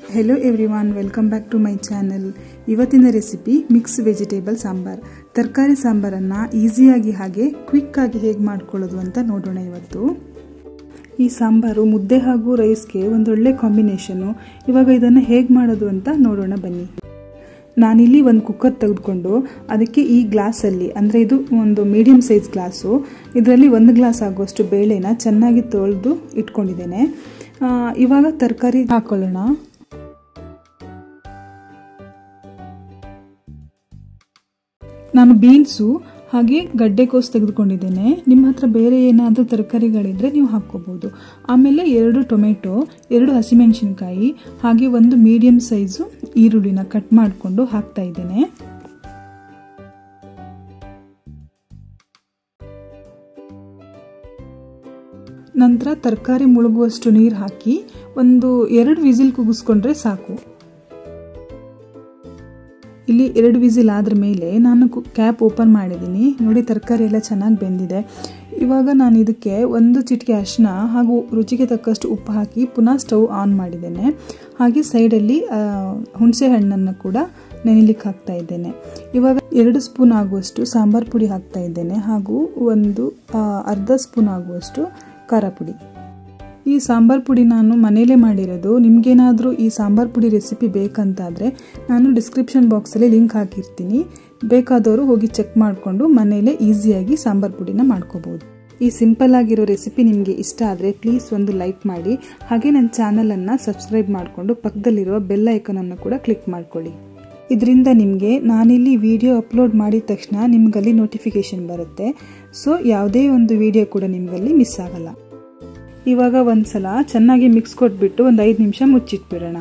hello everyone welcome back to my channel ಇವತ್ತಿನ recipe mix vegetable sambar ತರಕಾರಿ ಸಾಂಬಾರನ್ನು ಈಸಿಯಾಗಿ ಹಾಗೆ ಕ್ವಿಕ್ಕಾಗಿ ಹೇಗೆ ಮಾಡ್ಕೊಳ್ಳೋದು ಅಂತ ನೋಡೋಣ ಇವತ್ತು ಈ ಸಾಂಬಾರು ಮುದ್ದೆ ಹಾಗೂ ರೈಸ್ಗೆ ಒಂದೊಳ್ಳೆ ಕಾಂಬಿನೇಷನು ಇವಾಗ ಇದನ್ನು ಹೇಗೆ ಮಾಡೋದು ಅಂತ ನೋಡೋಣ ಬನ್ನಿ ನಾನಿಲ್ಲಿ ಒಂದು ಕುಕ್ಕರ್ ತೆಗೆದುಕೊಂಡು ಅದಕ್ಕೆ ಈ ಗ್ಲಾಸಲ್ಲಿ ಅಂದರೆ ಇದು ಒಂದು ಮೀಡಿಯಮ್ ಸೈಜ್ ಗ್ಲಾಸು ಇದರಲ್ಲಿ ಒಂದು ಗ್ಲಾಸ್ ಆಗುವಷ್ಟು ಬೇಳೆನ ಚೆನ್ನಾಗಿ ತೊಳೆದು ಇಟ್ಕೊಂಡಿದ್ದೇನೆ ಇವಾಗ ತರಕಾರಿ ಹಾಕೊಳ್ಳೋಣ ನಾನು ಬೀನ್ಸು ಹಾಗೆ ಗಡ್ಡೆಕೋಸು ತೆಗೆದುಕೊಂಡಿದ್ದೇನೆ ನಿಮ್ಮ ಹತ್ರ ಬೇರೆ ಏನಾದರೂ ತರಕಾರಿಗಳಿದ್ರೆ ನೀವು ಹಾಕ್ಕೋಬೋದು ಆಮೇಲೆ ಎರಡು ಟೊಮೆಟೊ ಎರಡು ಹಸಿಮೆಣಸಿನ್ಕಾಯಿ ಹಾಗೆ ಒಂದು ಮೀಡಿಯಮ್ ಸೈಜು ಈರುಳ್ಳಿನ ಕಟ್ ಮಾಡಿಕೊಂಡು ಹಾಕ್ತಾ ಇದ್ದೇನೆ ನಂತರ ತರಕಾರಿ ಮುಳುಗುವಷ್ಟು ನೀರು ಹಾಕಿ ಒಂದು ಎರಡು ವಿಸಿಲ್ ಕೂಗಿಸ್ಕೊಂಡ್ರೆ ಸಾಕು ಇಲ್ಲಿ ಎರಡು ವಿಸಿಲ್ ಆದ್ರ ಮೇಲೆ ನಾನು ಕ್ಯಾಪ್ ಓಪನ್ ಮಾಡಿದ್ದೀನಿ ನೋಡಿ ತರಕಾರಿ ಎಲ್ಲ ಚೆನ್ನಾಗಿ ಬೆಂದಿದೆ ಇವಾಗ ನಾನು ಇದಕ್ಕೆ ಒಂದು ಚಿಟಿಕೆ ಅರಿಶಿನ ಹಾಗೂ ರುಚಿಗೆ ತಕ್ಕಷ್ಟು ಉಪ್ಪು ಹಾಕಿ ಪುನಃ ಸ್ಟವ್ ಆನ್ ಮಾಡಿದ್ದೇನೆ ಹಾಗೆ ಸೈಡಲ್ಲಿ ಹುಣಸೆ ಹಣ್ಣನ್ನು ಕೂಡ ನೆನೆಲಿಕ್ಕೆ ಹಾಕ್ತಾ ಇದ್ದೇನೆ ಇವಾಗ ಎರಡು ಸ್ಪೂನ್ ಆಗುವಷ್ಟು ಸಾಂಬಾರ್ ಪುಡಿ ಹಾಕ್ತಾ ಇದ್ದೇನೆ ಹಾಗೂ ಒಂದು ಅರ್ಧ ಸ್ಪೂನ್ ಆಗುವಷ್ಟು ಖಾರ ಪುಡಿ ಈ ಸಾಂಬಾರ್ ಪುಡಿ ನಾನು ಮನೇಲೇ ಮಾಡಿರೋದು ನಿಮಗೇನಾದರೂ ಈ ಸಾಂಬಾರ್ ಪುಡಿ ರೆಸಿಪಿ ಬೇಕಂತಾದರೆ ನಾನು ಡಿಸ್ಕ್ರಿಪ್ಷನ್ ಬಾಕ್ಸಲ್ಲಿ ಲಿಂಕ್ ಹಾಕಿರ್ತೀನಿ ಬೇಕಾದವರು ಹೋಗಿ ಚೆಕ್ ಮಾಡಿಕೊಂಡು ಮನೇಲೇ ಈಸಿಯಾಗಿ ಸಾಂಬಾರ್ ಪುಡಿನ ಮಾಡ್ಕೋಬೋದು ಈ ಸಿಂಪಲ್ ಆಗಿರೋ ರೆಸಿಪಿ ನಿಮಗೆ ಇಷ್ಟ ಆದರೆ ಪ್ಲೀಸ್ ಒಂದು ಲೈಕ್ ಮಾಡಿ ಹಾಗೆ ನನ್ನ ಚಾನಲನ್ನು ಸಬ್ಸ್ಕ್ರೈಬ್ ಮಾಡಿಕೊಂಡು ಪಕ್ಕದಲ್ಲಿರುವ ಬೆಲ್ ಐಕನನ್ನು ಕೂಡ ಕ್ಲಿಕ್ ಮಾಡ್ಕೊಳ್ಳಿ ಇದರಿಂದ ನಿಮಗೆ ನಾನಿಲ್ಲಿ ವಿಡಿಯೋ ಅಪ್ಲೋಡ್ ಮಾಡಿದ ತಕ್ಷಣ ನಿಮಗಲ್ಲಿ ನೋಟಿಫಿಕೇಷನ್ ಬರುತ್ತೆ ಸೊ ಯಾವುದೇ ಒಂದು ವಿಡಿಯೋ ಕೂಡ ನಿಮಗಲ್ಲಿ ಮಿಸ್ ಆಗಲ್ಲ ಇವಾಗ ಒಂದ್ಸಲ ಚೆನ್ನಾಗಿ ಮಿಕ್ಸ್ ಕೊಟ್ಬಿಟ್ಟು ಒಂದು ಐದು ನಿಮಿಷ ಮುಚ್ಚಿಟ್ಬಿಡೋಣ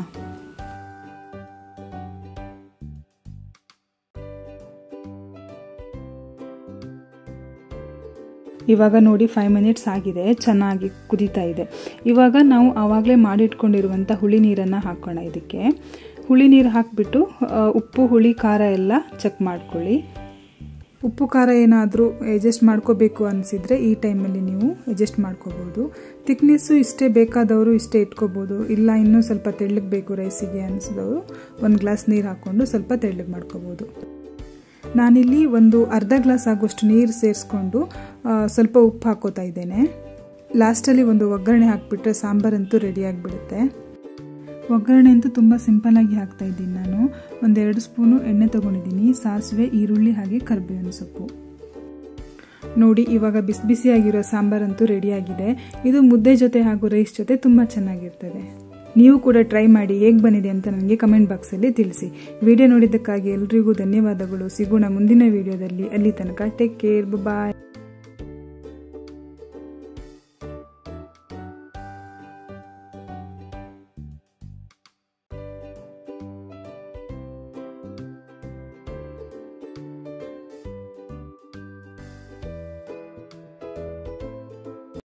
ಇವಾಗ ನೋಡಿ ಫೈವ್ ಮಿನಿಟ್ಸ್ ಆಗಿದೆ ಚೆನ್ನಾಗಿ ಕುದೀತಾ ಇದೆ ಇವಾಗ ನಾವು ಆವಾಗಲೇ ಮಾಡಿಟ್ಕೊಂಡಿರುವಂಥ ಹುಳಿ ನೀರನ್ನು ಹಾಕೋಣ ಇದಕ್ಕೆ ಹುಳಿ ನೀರು ಹಾಕಿಬಿಟ್ಟು ಉಪ್ಪು ಹುಳಿ ಖಾರ ಎಲ್ಲ ಚೆಕ್ ಮಾಡ್ಕೊಳ್ಳಿ ಉಪ್ಪು ಖಾರ ಏನಾದರೂ ಅಡ್ಜಸ್ಟ್ ಮಾಡ್ಕೋಬೇಕು ಅನಿಸಿದರೆ ಈ ಟೈಮಲ್ಲಿ ನೀವು ಅಡ್ಜಸ್ಟ್ ಮಾಡ್ಕೋಬೋದು ತಿಕ್ನೆಸ್ಸು ಇಷ್ಟೇ ಬೇಕಾದವರು ಇಷ್ಟೇ ಇಟ್ಕೋಬೋದು ಇಲ್ಲ ಇನ್ನೂ ಸ್ವಲ್ಪ ತೆಳ್ಳಗೆ ಬೇಕು ರೈಸಿಗೆ ಅನಿಸಿದವರು ಒಂದು ಗ್ಲಾಸ್ ನೀರು ಹಾಕ್ಕೊಂಡು ಸ್ವಲ್ಪ ತೆಳ್ಳಗೆ ಮಾಡ್ಕೋಬೋದು ನಾನಿಲ್ಲಿ ಒಂದು ಅರ್ಧ ಗ್ಲಾಸ್ ಆಗುವಷ್ಟು ನೀರು ಸೇರಿಸ್ಕೊಂಡು ಸ್ವಲ್ಪ ಉಪ್ಪು ಹಾಕೋತಾ ಇದ್ದೇನೆ ಲಾಸ್ಟಲ್ಲಿ ಒಂದು ಒಗ್ಗರಣೆ ಹಾಕಿಬಿಟ್ರೆ ಸಾಂಬಾರಂತೂ ರೆಡಿ ಆಗಿಬಿಡುತ್ತೆ ಒಗ್ಗರಣೆ ಅಂತೂ ತುಂಬ ಸಿಂಪಲ್ಲಾಗಿ ಹಾಕ್ತಾ ಇದ್ದೀನಿ ನಾನು ಒಂದೆರಡು ಸ್ಪೂನು ಎಣ್ಣೆ ತೊಗೊಂಡಿದ್ದೀನಿ ಸಾಸಿವೆ ಈರುಳ್ಳಿ ಹಾಗೆ ಕರಿಬೇವಿನ ಸೊಪ್ಪು ನೋಡಿ ಇವಾಗ ಬಿಸಿ ಬಿಸಿಯಾಗಿರೋ ಸಾಂಬಾರಂತೂ ರೆಡಿಯಾಗಿದೆ ಇದು ಮುದ್ದೆ ಜೊತೆ ಹಾಗೂ ರೈಸ್ ಜೊತೆ ತುಂಬ ಚೆನ್ನಾಗಿರ್ತದೆ ನೀವು ಕೂಡ ಟ್ರೈ ಮಾಡಿ ಹೇಗೆ ಬಂದಿದೆ ಅಂತ ನನಗೆ ಕಮೆಂಟ್ ಬಾಕ್ಸಲ್ಲಿ ತಿಳಿಸಿ ವಿಡಿಯೋ ನೋಡಿದ್ದಕ್ಕಾಗಿ ಎಲ್ರಿಗೂ ಧನ್ಯವಾದಗಳು ಸಿಗೋಣ ಮುಂದಿನ ವಿಡಿಯೋದಲ್ಲಿ ಅಲ್ಲಿ ತನಕ ಟೇಕ್ ಕೇರ್ ಬಾಯ್